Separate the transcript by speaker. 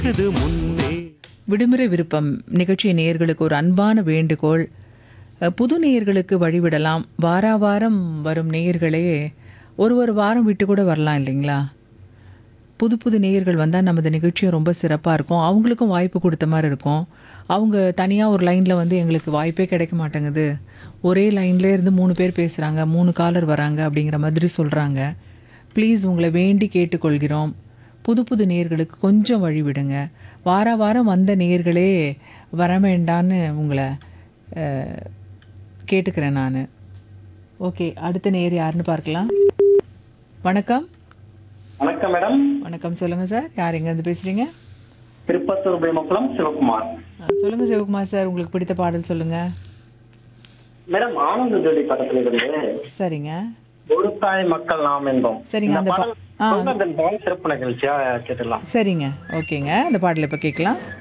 Speaker 1: இது முன்னே
Speaker 2: விடுமுறை விருப்பம் நிகழ்ச்சி நேயர்களுக்கு ஒரு அன்பான வேண்டுகோள் அஹ், புது நேயர்களுக்கு வழிவிடலாம் வாரா வாரம் வரும் நேயர்களே ஒரு ஒரு வாரம் விட்டு கூட வரலாம் இல்லைங்களா புது புது நேயர்கள் வந்தால் நமது நிகழ்ச்சியும் ரொம்ப சிறப்பாக இருக்கும் அவங்களுக்கும் வாய்ப்பு கொடுத்த மாதிரி இருக்கும் அவங்க தனியாக ஒரு லைனில் வந்து எங்களுக்கு வாய்ப்பே கிடைக்க மாட்டேங்குது ஒரே லைன்லேயே இருந்து மூணு பேர் பேசுகிறாங்க மூணு காலர் வராங்க அப்படிங்கிற மாதிரி சொல்கிறாங்க ப்ளீஸ் உங்களை வேண்டி கேட்டுக்கொள்கிறோம் புது புது நேயர்களுக்கு கொஞ்சம் வழி விடுங்க வார வாரம் வந்த நேயர்களே வர வேண்டான்னு உங்களை அஹ், கேட்டுக்கிறேன் நான் ஓகே அடுத்த நேயர் யாருன்னு பார்க்கலாம் வணக்கம்
Speaker 3: வணக்கம் மேடம்
Speaker 2: வணக்கம் சொல்லுங்கள் சார் யார் எங்கேருந்து பேசுகிறீங்க
Speaker 3: திருப்பத்தூர் பிரேமகுளம் சிவகுமார்
Speaker 2: சொல்லுங்கள் சிவகுமார் சார் உங்களுக்கு பிடித்த பாடல் சொல்லுங்கள்
Speaker 3: மேடம் ஆனந்த ஜோடி படத்துல இருந்து
Speaker 2: சரிங்க
Speaker 3: ஒரு தாய் மக்கள் நாம் என்போம்
Speaker 2: சரிங்க,
Speaker 3: இந்த
Speaker 2: அந்த பா-
Speaker 3: பாடல்
Speaker 2: ஆ.
Speaker 3: சுதந்திர தின சிறப்பு நிகழ்ச்சியா கேட்டுடலாம்
Speaker 2: சரிங்க ஓகேங்க அந்த பாடலை இப்போ கேட்கலாம்